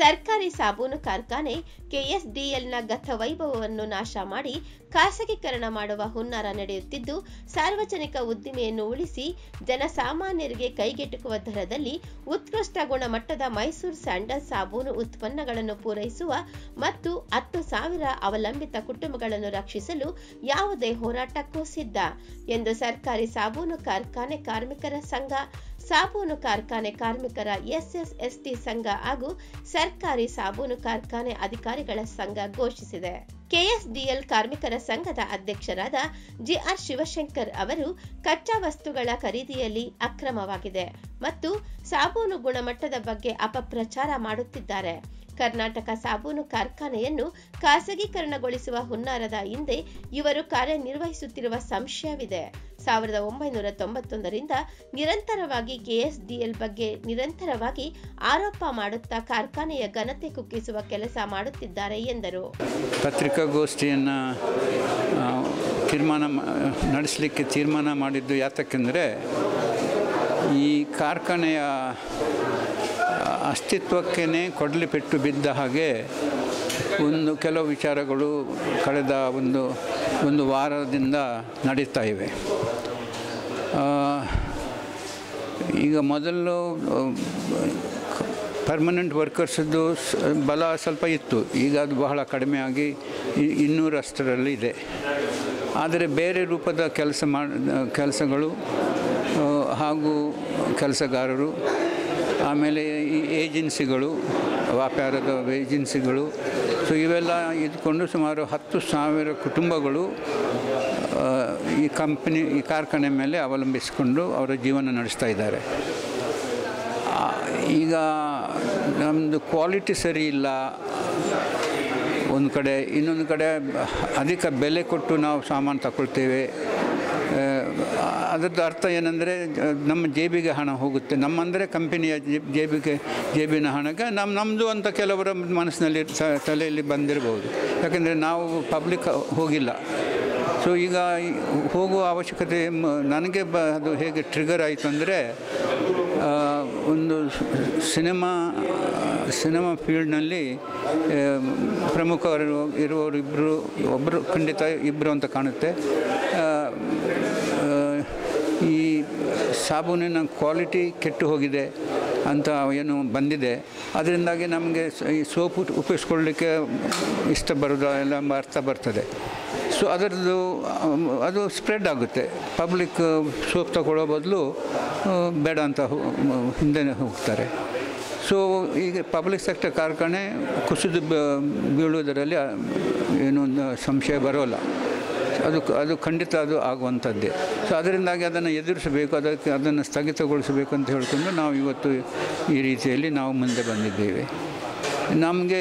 ಸರ್ಕಾರಿ ಸಾಬೂನು ಕಾರ್ಖಾನೆ ಕೆಎಸ್ಡಿಎಲ್ನ ಗತವೈಭವವನ್ನು ನಾಶ ಮಾಡಿ ಖಾಸಗೀಕರಣ ಮಾಡುವ ಹುನ್ನಾರ ನಡೆಯುತ್ತಿದ್ದು ಸಾರ್ವಜನಿಕ ಉದ್ದಿಮೆಯನ್ನು ಉಳಿಸಿ ಜನಸಾಮಾನ್ಯರಿಗೆ ಕೈಗೆಟುಕುವ ದರದಲ್ಲಿ ಉತ್ಕೃಷ್ಟ ಗುಣಮಟ್ಟದ ಮೈಸೂರು ಸ್ಯಾಂಡಲ್ ಸಾಬೂನು ಉತ್ಪನ್ನಗಳನ್ನು ಪೂರೈಸುವ ಮತ್ತು ಹತ್ತು ಸಾವಿರ ಅವಲಂಬಿತ ಕುಟುಂಬಗಳನ್ನು ರಕ್ಷಿಸಲು ಯಾವುದೇ ಹೋರಾಟಕ್ಕೂ ಸಿದ್ಧ ಎಂದು ಸರ್ಕಾರಿ ಸಾಬೂನು ಕಾರ್ಖಾನೆ ಕಾರ್ಮಿಕರ ಸಂಘ ಸಾಬೂನು ಕಾರ್ಖಾನೆ ಕಾರ್ಮಿಕರ ಎಸ್ಎಸ್ಎಸ್ಟಿ ಸಂಘ ಹಾಗೂ ಸರ್ಕಾರಿ ಸಾಬೂನು ಕಾರ್ಖಾನೆ ಅಧಿಕಾರಿಗಳ ಸಂಘ ಘೋಷಿಸಿದೆ ಕೆಎಸ್ಡಿಎಲ್ ಕಾರ್ಮಿಕರ ಸಂಘದ ಅಧ್ಯಕ್ಷರಾದ ಜಿಆರ್ ಶಿವಶಂಕರ್ ಅವರು ಕಚ್ಚಾ ವಸ್ತುಗಳ ಖರೀದಿಯಲ್ಲಿ ಅಕ್ರಮವಾಗಿದೆ ಮತ್ತು ಸಾಬೂನು ಗುಣಮಟ್ಟದ ಬಗ್ಗೆ ಅಪಪ್ರಚಾರ ಮಾಡುತ್ತಿದ್ದಾರೆ ಕರ್ನಾಟಕ ಸಾಬೂನು ಕಾರ್ಖಾನೆಯನ್ನು ಖಾಸಗೀಕರಣಗೊಳಿಸುವ ಹುನ್ನಾರದ ಹಿಂದೆ ಇವರು ಕಾರ್ಯನಿರ್ವಹಿಸುತ್ತಿರುವ ಸಂಶಯವಿದೆ ಸಾವಿರದ ಒಂಬೈನೂರ ತೊಂಬತ್ತೊಂದರಿಂದ ನಿರಂತರವಾಗಿ ಕೆಎಸ್ಡಿಎಲ್ ಬಗ್ಗೆ ನಿರಂತರವಾಗಿ ಆರೋಪ ಮಾಡುತ್ತಾ ಕಾರ್ಖಾನೆಯ ಘನತೆ ಕುಗ್ಗಿಸುವ ಕೆಲಸ ಮಾಡುತ್ತಿದ್ದಾರೆ ಎಂದರು ಪತ್ರಿಕಾಗೋಷ್ಠಿಯನ್ನು ತೀರ್ಮಾನ ಮಾ- ನಡೆಸಲಿಕ್ಕೆ ತೀರ್ಮಾನ ಮಾಡಿದ್ದು ಯಾತಕ್ಕೆಂದರೆ ಈ ಕಾರ್ಖಾನೆಯ ಅಸ್ತಿತ್ವಕ್ಕೇ ಕೊಡಲಿ ಪೆಟ್ಟು ಬಿದ್ದ ಹಾಗೆ ಒಂದು ಕೆಲವು ವಿಚಾರಗಳು ಕಳೆದ ಒಂದು ಒಂದು ವಾರದಿಂದ ನಡೀತಾ ಇವೆ ಆ, ಈಗ ಮೊದಲು ಪರ್ಮನೆಂಟ್ ವರ್ಕರ್ಸದ್ದು ಸ- ಬಲ ಸ್ವಲ್ಪ ಇತ್ತು ಈಗ ಅದು ಬಹಳ ಕಡಿಮೆ ಆಗಿ ಇ- ಇನ್ನೂರಷ್ಟರಲ್ಲಿ ಇದೆ ಆದರೆ ಬೇರೆ ರೂಪದ ಕೆಲಸ ಮಾಡ ಕೆಲಸಗಳು ಆ, ಹಾಗೂ ಕೆಲಸಗಾರರು ಆಮೇಲೆ ಈ ಏಜೆನ್ಸಿಗಳು ವ್ಯಾಪಾರದ ಏಜೆನ್ಸಿಗಳು ಸೊ ಇವೆಲ್ಲ ಇದ್ಕೊಂಡು ಸುಮಾರು ಹತ್ತು ಸಾವಿರ ಕುಟುಂಬಗಳು ಆ, ಈ ಕಂಪ್ನಿ ಈ ಕಾರ್ಖಾನೆ ಮೇಲೆ ಅವಲಂಬಿಸಿಕೊಂಡು ಅವರ ಜೀವನ ನಡೆಸ್ತಾ ಇದ್ದಾರೆ ಆ, ಈಗ ನಮ್ಮದು ಕ್ವಾಲಿಟಿ ಸರಿ ಇಲ್ಲ ಒಂದು ಕಡೆ ಇನ್ನೊಂದು ಕಡೆ ಅಧಿಕ ಬೆಲೆ ಕೊಟ್ಟು ನಾವು ಸಾಮಾನು ತಗೊಳ್ತೇವೆ ಆ, ಅದರದ್ದು ಅರ್ಥ ಏನಂದರೆ ನಮ್ಮ ಜೇಬಿಗೆ ಹಣ ಹೋಗುತ್ತೆ ನಮ್ಮಂದರೆ ಕಂಪನಿಯ ಜೇಬ್- ಜೇಬಿಗೆ ಜೇಬಿನ ಹಣಕ್ಕೆ ನಮ್ಮ ನಮ್ಮದು ಅಂತ ಕೆಲವರ ಮನಸ್ಸಿನಲ್ಲಿ ತ- ತಲೆಯಲ್ಲಿ ಬಂದಿರಬಹುದು ಯಾಕೆಂದರೆ ನಾವು ಪಬ್ಲಿಕ್ ಹೋಗಿಲ್ಲ ಸೊ ಈಗ ಈ ಹೋಗುವ ಅವಶ್ಯಕತೆ ಮ- ನನಗೆ ಬ ಅದು ಹೇಗೆ ಟ್ರಿಗರ್ ಆಯಿತು ಅಂದರೆ ಒಂದು ಸಿನಿಮಾ ಸಿನಿಮಾ ಫೀಲ್ಡ್ನಲ್ಲಿ ಆ, ಪ್ರಮುಖರು ಇರುವವರು ಇಬ್ಬರು ಒಬ್ಬರು ಖಂಡಿತ ಇಬ್ಬರು ಅಂತ ಕಾಣುತ್ತೆ ಆ, ಆ, ಈ ಸಾಬೂನಿನ ಕ್ವಾಲಿಟಿ ಕೆಟ್ಟು ಹೋಗಿದೆ ಅಂತ ಏನು ಬಂದಿದೆ ಅದರಿಂದಾಗಿ ನಮಗೆ ಸ- ಈ ಸೋಪು ಉಪಯೋಗಿಸ್ಕೊಳ್ಳಿಕ್ಕೆ ಇಷ್ಟ ಬರೋದು ಎಲ್ಲ ಎಂಬ ಅರ್ಥ ಬರ್ತದೆ ಸೊ ಅದರದ್ದು ಅಮ್, ಅದು ಸ್ಪ್ರೆಡ್ ಆಗುತ್ತೆ ಪಬ್ಲಿಕ್ ಸೋಪ್ ತಗೊಳ್ಳೋ ಬದಲು ಆ, ಬೇಡ ಅಂತ ಹೋ- ಮ- ಹಿಂದೆ ಹೋಗ್ತಾರೆ ಸೊ ಈಗ ಪಬ್ಲಿಕ್ ಸೆಕ್ಟರ್ ಕಾರ್ಖಾನೆ ಕುಸಿದು ಬ- ಬೀಳುವುದರಲ್ಲಿ ಆ, ಏನೂ ಒಂದು ಸಂಶಯ ಬರೋಲ್ಲ ಅದು ಅದು ಖಂಡಿತ ಅದು ಆಗುವಂಥದ್ದೇ ಸೊ ಅದರಿಂದಾಗಿ ಅದನ್ನು ಎದುರಿಸಬೇಕು ಅದಕ್ಕೆ ಅದನ್ನು ಸ್ಥಗಿತಗೊಳಿಸಬೇಕು ಅಂತ ಹೇಳ್ಕೊಂಡು ನಾವು ಇವತ್ತು ಈ ರೀತಿಯಲ್ಲಿ ನಾವು ಮುಂದೆ ಬಂದಿದ್ದೇವೆ ನಮಗೆ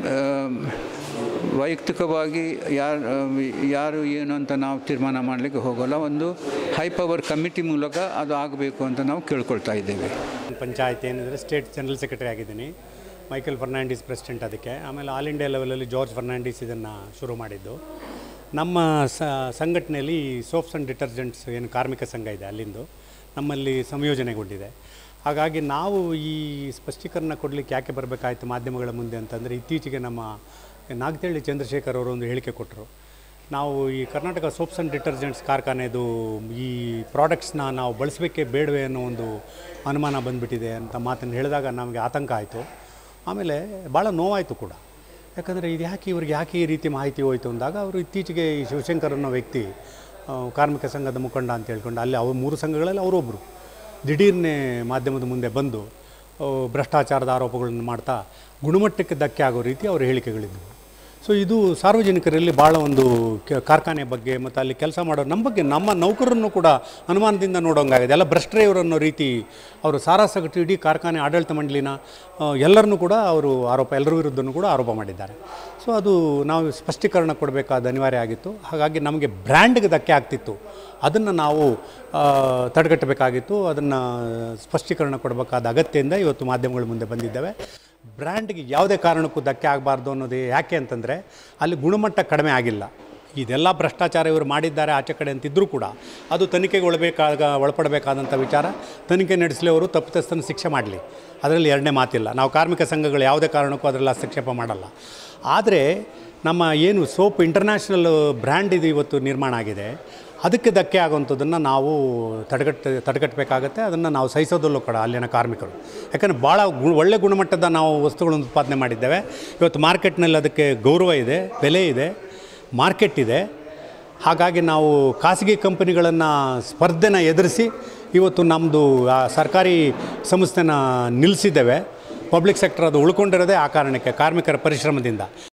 ವೈಯಕ್ತಿಕವಾಗಿ ಯಾರು ಯಾರು ಏನು ಅಂತ ನಾವು ತೀರ್ಮಾನ ಮಾಡಲಿಕ್ಕೆ ಹೋಗೋಲ್ಲ ಒಂದು ಹೈ ಪವರ್ ಕಮಿಟಿ ಮೂಲಕ ಅದು ಆಗಬೇಕು ಅಂತ ನಾವು ಕೇಳ್ಕೊಳ್ತಾ ಇದ್ದೇವೆ ಪಂಚಾಯತ್ ಏನಿದ್ರೆ ಸ್ಟೇಟ್ ಜನರಲ್ ಸೆಕ್ರೆಟರಿ ಆಗಿದ್ದೀನಿ ಮೈಕಲ್ ಫರ್ನಾಂಡಿಸ್ ಪ್ರೆಸಿಡೆಂಟ್ ಅದಕ್ಕೆ ಆಮೇಲೆ ಆಲ್ ಇಂಡಿಯಾ ಲೆವೆಲಲ್ಲಿ ಜಾರ್ಜ್ ಫರ್ನಾಂಡಿಸ್ ಇದನ್ನು ಶುರು ಮಾಡಿದ್ದು ನಮ್ಮ ಸ ಸಂಘಟನೆಯಲ್ಲಿ ಸೋಪ್ಸ್ ಆ್ಯಂಡ್ ಡಿಟರ್ಜೆಂಟ್ಸ್ ಏನು ಕಾರ್ಮಿಕ ಸಂಘ ಇದೆ ಅಲ್ಲಿಂದು ನಮ್ಮಲ್ಲಿ ಸಂಯೋಜನೆಗೊಂಡಿದೆ ಹಾಗಾಗಿ ನಾವು ಈ ಸ್ಪಷ್ಟೀಕರಣ ಕೊಡಲಿಕ್ಕೆ ಯಾಕೆ ಬರಬೇಕಾಯ್ತು ಮಾಧ್ಯಮಗಳ ಮುಂದೆ ಅಂತಂದರೆ ಇತ್ತೀಚೆಗೆ ನಮ್ಮ ನಾಗತಳ್ಳಿ ಚಂದ್ರಶೇಖರ್ ಅವರು ಒಂದು ಹೇಳಿಕೆ ಕೊಟ್ಟರು ನಾವು ಈ ಕರ್ನಾಟಕ ಸೋಪ್ಸ್ ಆ್ಯಂಡ್ ಡಿಟರ್ಜೆಂಟ್ಸ್ ಕಾರ್ಖಾನೆದು ಈ ಪ್ರಾಡಕ್ಟ್ಸ್ನ ನಾವು ಬಳಸಬೇಕೇ ಬೇಡವೇ ಅನ್ನೋ ಒಂದು ಅನುಮಾನ ಬಂದುಬಿಟ್ಟಿದೆ ಅಂತ ಮಾತನ್ನು ಹೇಳಿದಾಗ ನಮಗೆ ಆತಂಕ ಆಯಿತು ಆಮೇಲೆ ಭಾಳ ನೋವಾಯಿತು ಕೂಡ ಯಾಕಂದರೆ ಇದು ಯಾಕೆ ಇವ್ರಿಗೆ ಯಾಕೆ ಈ ರೀತಿ ಮಾಹಿತಿ ಹೋಯಿತು ಅಂದಾಗ ಅವರು ಇತ್ತೀಚೆಗೆ ಈ ಶಿವಶಂಕರ್ ಅನ್ನೋ ವ್ಯಕ್ತಿ ಆ, ಕಾರ್ಮಿಕ ಸಂಘದ ಮುಖಂಡ ಅಂತ ಹೇಳ್ಕೊಂಡು ಅಲ್ಲಿ ಅವ್ರು ಮೂರು ಸಂಘಗಳಲ್ಲಿ ಅವರೊಬ್ಬರು ದಿಢೀರ್ನೆ ಮಾಧ್ಯಮದ ಮುಂದೆ ಬಂದು ಆ, ಭ್ರಷ್ಟಾಚಾರದ ಆರೋಪಗಳನ್ನು ಮಾಡ್ತಾ ಗುಣಮಟ್ಟಕ್ಕೆ ಧಕ್ಕೆ ಆಗೋ ರೀತಿ ಅವರ ಹೇಳಿಕೆಗಳಿದ್ದವು ಸೊ ಇದು ಸಾರ್ವಜನಿಕರಲ್ಲಿ ಭಾಳ ಒಂದು ಕ- ಕಾರ್ಖಾನೆ ಬಗ್ಗೆ ಮತ್ತು ಅಲ್ಲಿ ಕೆಲಸ ಮಾಡೋ ನಮ್ಮ ಬಗ್ಗೆ ನಮ್ಮ ನೌಕರರನ್ನು ಕೂಡ ಅನುಮಾನದಿಂದ ನೋಡೋಂಗಾಗಿದೆ ಎಲ್ಲ ಭ್ರಷ್ಟರೇ ಇವರು ಅನ್ನೋ ರೀತಿ ಅವರು ಸಾರಾಸಗಟ್ಟು ಇಡೀ ಕಾರ್ಖಾನೆ ಆಡಳಿತ ಮಂಡಳಿನ ಆ, ಎಲ್ಲರನ್ನೂ ಕೂಡ ಅವರು ಆರೋಪ ಎಲ್ಲರ ವಿರುದ್ಧನೂ ಕೂಡ ಆರೋಪ ಮಾಡಿದ್ದಾರೆ ಸೊ ಅದು ನಾವು ಸ್ಪಷ್ಟೀಕರಣ ಕೊಡಬೇಕಾದ ಅನಿವಾರ್ಯ ಆಗಿತ್ತು ಹಾಗಾಗಿ ನಮಗೆ ಬ್ರ್ಯಾಂಡ್ಗೆ ಧಕ್ಕೆ ಆಗ್ತಿತ್ತು ಅದನ್ನು ನಾವು ಆ, ತಡೆಗಟ್ಟಬೇಕಾಗಿತ್ತು ಅದನ್ನು ಸ್ಪಷ್ಟೀಕರಣ ಕೊಡಬೇಕಾದ ಅಗತ್ಯದಿಂದ ಇವತ್ತು ಮಾಧ್ಯಮಗಳ ಮುಂದೆ ಬಂದಿದ್ದೇವೆ ಬ್ರ್ಯಾಂಡ್ಗೆ ಯಾವುದೇ ಕಾರಣಕ್ಕೂ ಧಕ್ಕೆ ಆಗಬಾರ್ದು ಅನ್ನೋದು ಯಾಕೆ ಅಂತಂದರೆ ಅಲ್ಲಿ ಗುಣಮಟ್ಟ ಕಡಿಮೆ ಆಗಿಲ್ಲ ಇದೆಲ್ಲ ಭ್ರಷ್ಟಾಚಾರ ಇವರು ಮಾಡಿದ್ದಾರೆ ಆಚೆ ಕಡೆ ಅಂತಿದ್ದರೂ ಕೂಡ ಅದು ತನಿಖೆಗೆ ಒಳಬೇಕಾಗ ಒಳಪಡಬೇಕಾದಂಥ ವಿಚಾರ ತನಿಖೆ ನಡೆಸಲಿ ಅವರು ತಪ್ಪಿತಸ್ಥನ ಶಿಕ್ಷೆ ಮಾಡಲಿ ಅದರಲ್ಲಿ ಎರಡನೇ ಮಾತಿಲ್ಲ ನಾವು ಕಾರ್ಮಿಕ ಸಂಘಗಳು ಯಾವುದೇ ಕಾರಣಕ್ಕೂ ಅದರಲ್ಲಿ ಹಸ್ತಕ್ಷೇಪ ಮಾಡಲ್ಲ ಆದರೆ ನಮ್ಮ ಏನು ಸೋಪ್ ಇಂಟರ್ನ್ಯಾಷನಲ್ ಬ್ರ್ಯಾಂಡ್ ಇದು ಇವತ್ತು ನಿರ್ಮಾಣ ಆಗಿದೆ ಅದಕ್ಕೆ ಧಕ್ಕೆ ಆಗುವಂಥದ್ದನ್ನು ನಾವು ತಡೆಗಟ್ಟ ತಡೆಗಟ್ಟಬೇಕಾಗತ್ತೆ ಅದನ್ನು ನಾವು ಸಹಿಸೋದಲ್ಲೂ ಕೂಡ ಅಲ್ಲಿನ ಕಾರ್ಮಿಕರು ಯಾಕಂದರೆ ಭಾಳ ಗು ಒಳ್ಳೆ ಗುಣಮಟ್ಟದ ನಾವು ವಸ್ತುಗಳನ್ನು ಉತ್ಪಾದನೆ ಮಾಡಿದ್ದೇವೆ ಇವತ್ತು ಮಾರ್ಕೆಟ್ನಲ್ಲಿ ಅದಕ್ಕೆ ಗೌರವ ಇದೆ ಬೆಲೆ ಇದೆ ಮಾರ್ಕೆಟ್ ಇದೆ ಹಾಗಾಗಿ ನಾವು ಖಾಸಗಿ ಕಂಪನಿಗಳನ್ನು ಸ್ಪರ್ಧೆನ ಎದುರಿಸಿ ಇವತ್ತು ನಮ್ಮದು ಆ ಸರ್ಕಾರಿ ಸಂಸ್ಥೆನ ನಿಲ್ಲಿಸಿದ್ದೇವೆ ಪಬ್ಲಿಕ್ ಸೆಕ್ಟರ್ ಅದು ಉಳ್ಕೊಂಡಿರೋದೇ ಆ ಕಾರಣಕ್ಕೆ ಕಾರ್ಮಿಕರ ಪರಿಶ್ರಮದಿಂದ